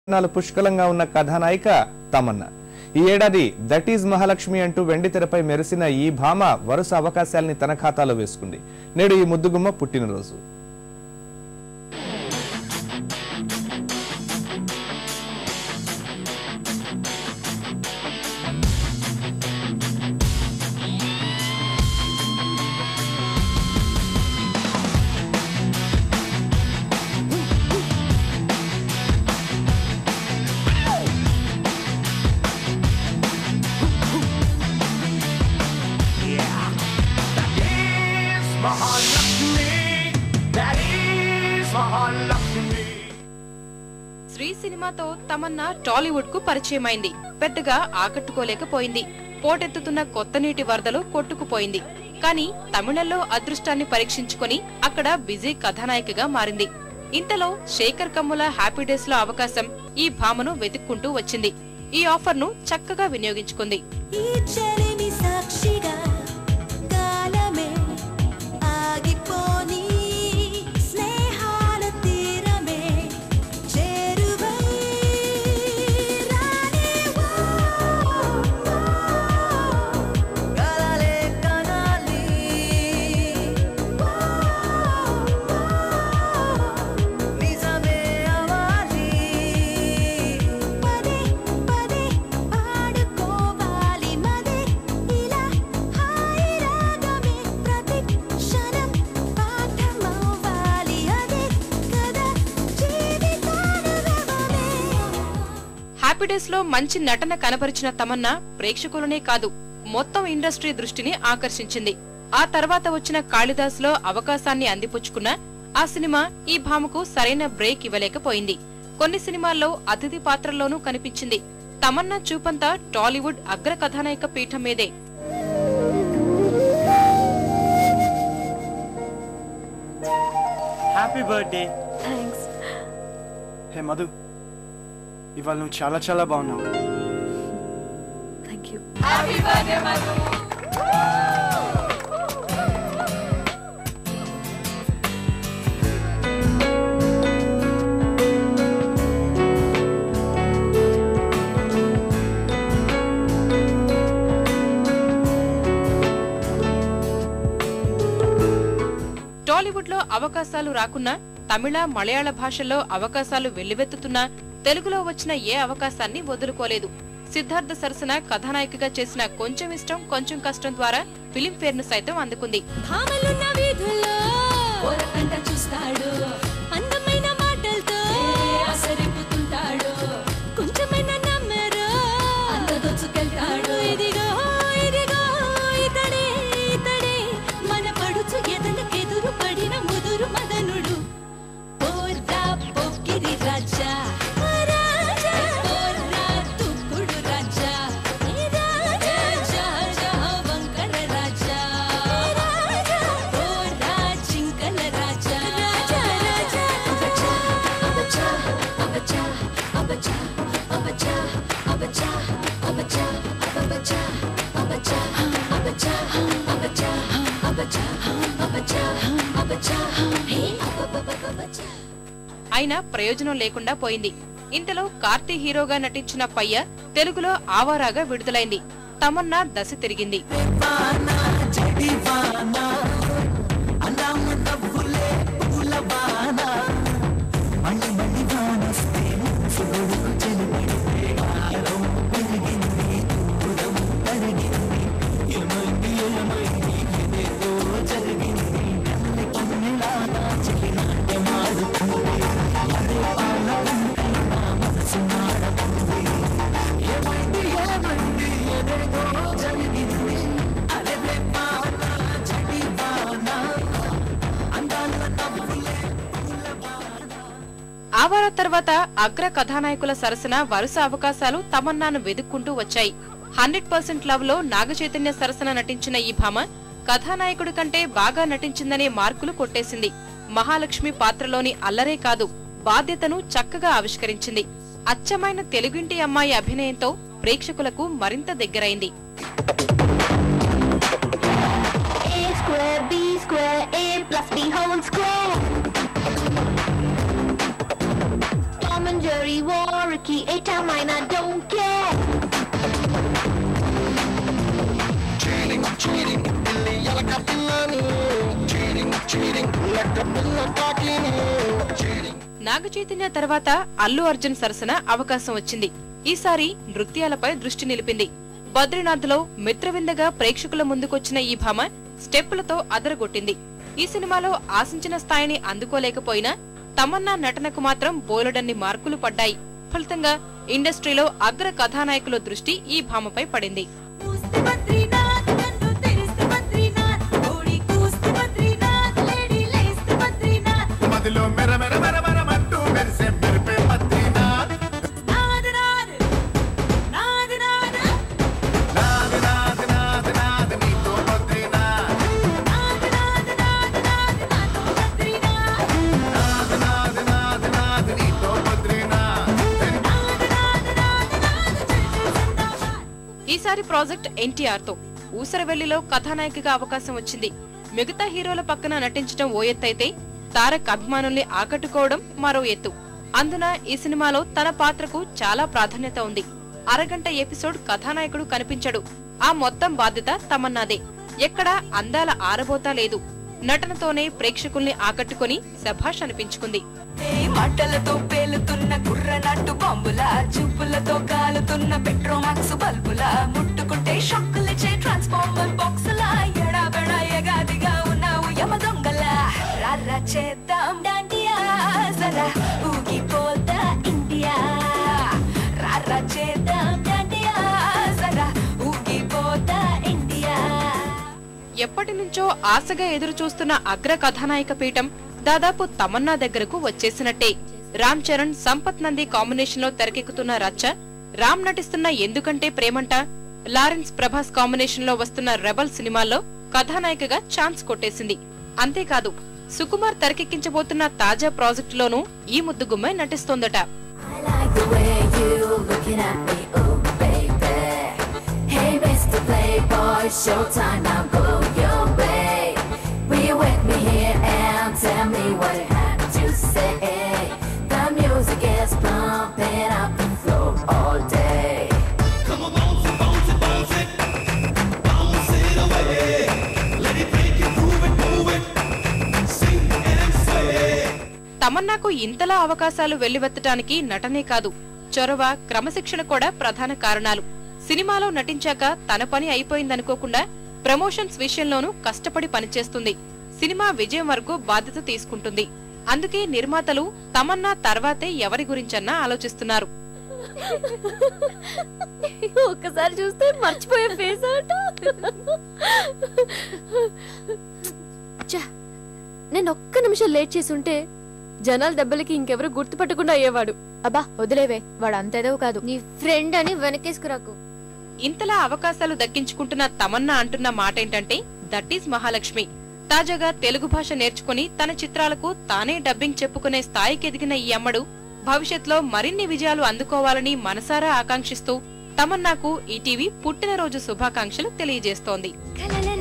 నాలు పుష్కలంగా ఉన్న కథానాయిక తమన్నా ఈ ఏడాది దట్ ఈజ్ మహాలక్ష్మి అంటూ వెండి తెరపై మెరిసిన ఈ భామ వరుస అవకాశాల్ని తన ఖాతాలో వేసుకుంది నేడు ఈ ముద్దుగుమ్మ పుట్టినరోజు is Mahalakshmi. That is Mahalakshmi. Shri సినిమాతో తమన్నా టాలీవుడ్ కు పరిచయమైంది పెద్దగా ఆకట్టుకోలేకపోయింది పోటెత్తుతున్న కొత్త నీటి వరదలో కొట్టుకుపోయింది కానీ తమిళంలో అదృష్టాన్ని పరీక్షించుకొని అక్కడ బిజీ కథానాయికగా మారింది ఇంతలో శేఖర్ కమ్ముల హ్యాపీ డేస్ లో అవకాశం ఈ భామను వెతుక్కుంటూ వచ్చింది ఈ ఆఫర్ ను చక్కగా వినియోగించుకుంది ఈ చెలిమి సాక్షిగా కాలమే ఆగిపోని స్నేహాల తీరమే చేరువై రానివో కలలే కనాలి నిజమే అవాలి పదే పదే పాడుకోవాలి మదే ఇలా హాయి రాగమే ప్రతి క్షణం పాఠమవ్వాలి అదే కదా జీవితానుభవమే హ్యాపీ డేస్ లో మంచి నటన కనబరిచిన తమన్నా ప్రేక్షకులనే కాదు మొత్తం ఇండస్ట్రీ దృష్టిని ఆకర్షించింది ఆ తర్వాత వచ్చిన కాళిదాస్ లో అవకాశాన్ని అందిపుచ్చుకున్న ఆ సినిమా ఈ భామకు సరైన బ్రేక్ ఇవ్వలేకపోయింది కొన్ని సినిమాల్లో అతిథి పాత్రల్లోనూ కనిపించింది తమన్నా చూపంతా టాలీవుడ్ అగ్ర కథానాయక పీఠం మీదే happy birthday thanks hey Madhu ఇవాళ నువ్వు చాలా చాలా బాగున్నావు థ్యాంక్ యూ టాలీవుడ్ లో అవకాశాలు రాకున్నా తమిళ మలయాళ భాషల్లో అవకాశాలు వెల్లువెత్తుతున్నా తెలుగులో వచ్చిన ఏ అవకాశాన్ని వదులుకోలేదు సిద్ధార్థ సరసన కథానాయికగా చేసిన కొంచెం ఇష్టం కొంచెం కష్టం ద్వారా ఫిలింఫేర్ ను సైతం అందుకుంది భామలున్న వీధుల్లో ఓరకంట చూస్తాడు అందమైన మాటలతో ఆసరిపుతుంటాడు కొంచెమైనా నమ్మరు అంత దోచుకెళ్తాడు ఇదిగో ఇదిగో ఇతడే ఇతడే మన పడుచు ఎదనకెదురు పడిన ముదురు మదనుడు పోరా పొక్కిరి రాజా రాజా పోరా తుక్కుడు రాజా రాజా రాజా వంకర రాజా రాజా పోరా చింకల రాజా రాజా రాజా అబచా అబచా అబచా అబచా అబచా అబచా అబచా అబచా అబచా అబచా అబచా అబచా అబచా హే అబబబబచా అయినా ప్రయోజనం లేకుండా పోయింది ఇంతలో కార్తీ హీరోగా నటించిన పయ్య తెలుగులో ఆవారాగా విడుదలైంది తమన్నా దశ తిరిగింది ఆవారా తర్వాత అగ్ర కథానాయకుల సరసన వరుస అవకాశాలు తమన్నాను వెదుక్కుంటూ వచ్చాయి హండ్రెడ్ పర్సెంట్ లవ్ లో నాగచైతన్య సరసన నటించిన ఈ భామ కథానాయకుడి కంటే బాగా నటించిందనే మార్కులు కొట్టేసింది మహాలక్ష్మి పాత్రలోని అల్లరే కాదు బాధ్యతను చక్కగా ఆవిష్కరించింది అచ్చమైన తెలుగింటి అమ్మాయి అభినయంతో ప్రేక్షకులకు మరింత దగ్గరైంది A square, B square, A plus B whole square. Tom and Jerry worry, worry, a time mine, I don't care. నాగ చైతన్య తర్వాత అల్లు అర్జున్ సరసన అవకాశం వచ్చింది ఈసారి నృత్యాలపై దృష్టి నిలిపింది బద్రీనాథ్లో మిత్రవిందగా ప్రేక్షకుల ముందుకొచ్చిన ఈ భామ స్టెప్పులతో అదరగొట్టింది ఈ సినిమాలో ఆశించిన స్థాయిని అందుకోలేకపోయినా తమన్నా నటనకు మాత్రం బోలెడన్ని మార్కులు పడ్డాయి ఫలితంగా ఇండస్ట్రీలో అగ్ర కథానాయకుల దృష్టి ఈ భామపై పడింది కూస్తే బద్రీనాథ్ కన్ను తెరిస్తే బద్రీనాథ్ ఓడి కూస్తే బద్రీనాథ్ లేడీ లేస్తే బద్రీనాథ్ మదిలో మెర మెర మెర మెరమంటూ మెరిసే మెరిపే బద్రీనాథ్ నాద్ నాద్ నాద్ నాద్ నాద్ నాద్ నాద్ నాద్ నీతో బద్రీనాథ్ నాద్ నాద్ నాద్ నాద్ నాతో బద్రీనాథ్ నాద్ నాద్ నాద్ నాద్ నీతో బద్రీనాథ్ నాద్ నాద్ నాద్ నాద్ జై జై జిందాబాద్ ఈసారి ప్రాజెక్ట్ ఎన్టీఆర్ తో ఊసరవెల్లిలో కథానాయికగా అవకాశం వచ్చింది మిగతా హీరోల పక్కన నటించడం ఓ ఎత్తైతే తారక్ అభిమానుల్ని ఆకట్టుకోవడం మరో ఎత్తు అందున ఈ సినిమాలో తన పాత్రకు చాలా ప్రాధాన్యత ఉంది అరగంట ఎపిసోడ్ కథానాయకుడు కనిపించడు ఆ మొత్తం బాధ్యత తమన్నాదే ఎక్కడా అందాల ఆరబోతా లేదు నటనతోనే ప్రేక్షకుల్ని ఆకట్టుకొని శభాష్ అనిపించుకుంది ఏ మాటలతో పేలుతున్న కుర్రనట్టు బాంబుల చూపులతో కాలుతున్న పెట్రోమాక్స్ బల్బుల ముట్టుకుంటే షాక్కులిచ్చే ట్రాన్స్ఫార్మర్ బాక్సుల ఎడాబెడ ఎగాదిగా ఉన్నావు యమ దొంగల రారా చేద్దాం డాండియా జరా ఊగిపోతా ఇండియా రారా చేద్దాం డాండియా జరా ఊగిపోతా ఇండియా ఎప్పటి నుంచో ఆశగా ఎదురు చూస్తున్న అగ్ర కథానాయక పీఠం దాదాపు తమన్నా దగ్గరకు వచ్చేసినట్టే రామ్ చరణ్ సంపత్ నంది కాంబినేషన్ లో తెరకెక్కుతున్న రచ్చ రామ్ నటిస్తున్న ఎందుకంటే ప్రేమంట లారెన్స్ ప్రభాస్ కాంబినేషన్ లో వస్తున్న రెబల్ సినిమాల్లో కథానాయికగా ఛాన్స్ కొట్టేసింది అంతేకాదు సుకుమార్ తెరకెక్కించబోతున్న తాజా ప్రాజెక్టులోనూ ఈ ముద్దుగుమ్మ నటిస్తోందట I like the way you looking at me, oh baby. Hey, Mr. Playboy, showtime now, go your way. Will you wake me here and tell me what you had to say? The music is pumping up the floor all day. తమన్నాకు ఇంతలా అవకాశాలు వెల్లువెత్తటానికి నటనే కాదు చొరవ క్రమశిక్షణ కూడా ప్రధాన కారణాలు సినిమాలో నటించాక తన పని అయిపోయిందనుకోకుండా ప్రమోషన్స్ విషయంలోనూ కష్టపడి పనిచేస్తుంది సినిమా విజయం వరకు బాధ్యత తీసుకుంటుంది అందుకే నిర్మాతలు తమన్నా తర్వాతే ఎవరి గురించన్నా ఆలోచిస్తున్నారు ఒక్కసారి చూస్తే మర్చిపోయే ఫేస్ ఆట ఛ, నేను ఒక్క నిమిషం లేట్ చేసి ఉంటే జనాల దెబ్బలకి ఇంకెవరు గుర్తుపట్టకుండా అయ్యేవాడు అబ్బా వదిలేవే వాడు అంతేదో కాదు నీ ఫ్రెండ్ అని వెనకేసుకురాకు ఇంతలా అవకాశాలు దక్కించుకుంటున్న తమన్నా అంటున్న మాటేంటంటే దట్ ఈజ్ మహాలక్ష్మి తాజాగా తెలుగు భాష నేర్చుకుని తన చిత్రాలకు తానే డబ్బింగ్ చెప్పుకునే స్థాయికి ఎదిగిన ఈ అమ్మడు భవిష్యత్తులో మరిన్ని విజయాలు అందుకోవాలని మనసారా ఆకాంక్షిస్తూ తమన్నాకు ఈటీవీ పుట్టినరోజు శుభాకాంక్షలు తెలియజేస్తోంది కలల